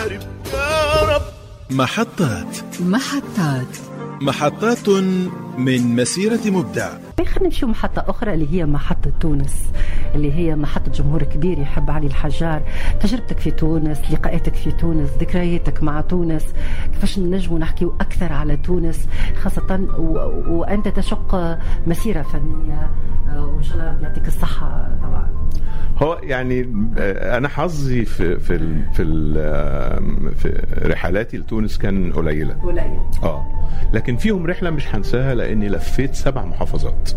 رب يا رب محطات محطات محطات من مسيرة مبدع خلينا نمشي محطة أخرى اللي هي محطة تونس اللي هي محطة جمهور كبير يحب علي الحجار تجربتك في تونس لقاءاتك في تونس ذكرياتك مع تونس كيفاش نجموا نحكيو أكثر على تونس خاصة و... وأنت تشق مسيرة فنية آه، وإن شاء الله يعطيك الصحة طبعا هو يعني آه، انا حظي في في ال في, ال في رحلاتي لتونس كان قليله قليل اه لكن فيهم رحله مش هنساها لاني لفيت سبع محافظات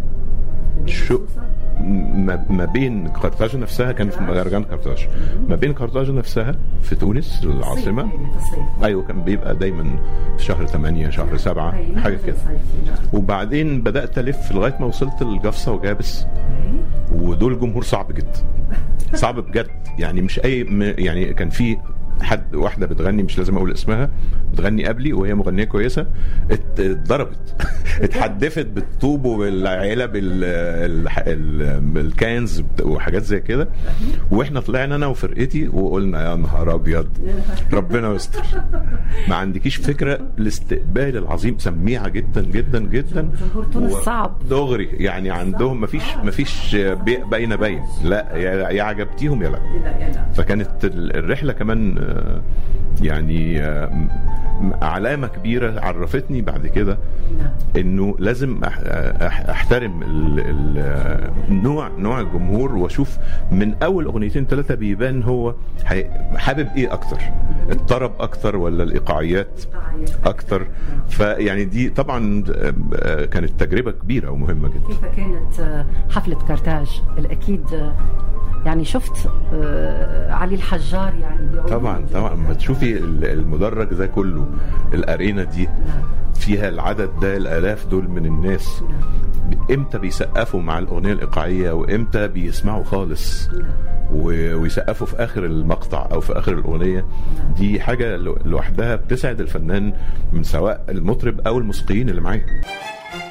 شو ما ما بين قرطاج نفسها كان في مهرجان قرطاج ما بين قرطاج نفسها في تونس العاصمه ايوه كان بيبقى دايما في شهر 8 شهر 7 حاجه كده وبعدين بدات الف لغايه ما وصلت لجفصه وجابس ودول جمهور صعب جدا صعب بجد يعني مش اي م- يعني كان في حد واحده بتغني مش لازم اقول اسمها بتغني قبلي وهي مغنيه كويسه ات- اتضربت اتحدفت بالطوب وبالعلب ال- ال- ال- الكانز بت- وحاجات زي كده واحنا طلعنا انا وفرقتي وقلنا يا نهار ابيض ربنا يستر ما عندكيش فكره الاستقبال العظيم سميعه جدا جدا جدا جمهور تونس و- صعب. دغري يعني عندهم ما فيش ما فيش باينه باين لا يا يا عجبتيهم يا لا فكانت ال- الرحله كمان آه، يعني آه، م- علامه كبيره عرفتني بعد كده انه لازم أح- أح- احترم ال- ال- آه، نوع نوع الجمهور واشوف من اول اغنيتين ثلاثه بيبان هو هي- حابب ايه اكتر الطرب اكتر ولا الايقاعيات اكتر فيعني دي طبعا آه، آه، كانت تجربه كبيره ومهمه جدا كيف كانت آه، حفلة كرتاج الأكيد آه، يعني شفت آه، علي الحجار يعني بيعود طبعا طبعا لما تشوفي ال- المدرج ده كله الارينا دي فيها العدد ده الالاف دول من الناس امتى بيسقفوا مع الاغنيه الايقاعيه وامتى بيسمعوا خالص و- ويسقفوا في اخر المقطع او في اخر الاغنيه دي حاجه لو- لوحدها بتسعد الفنان من سواء المطرب او الموسيقيين اللي معاه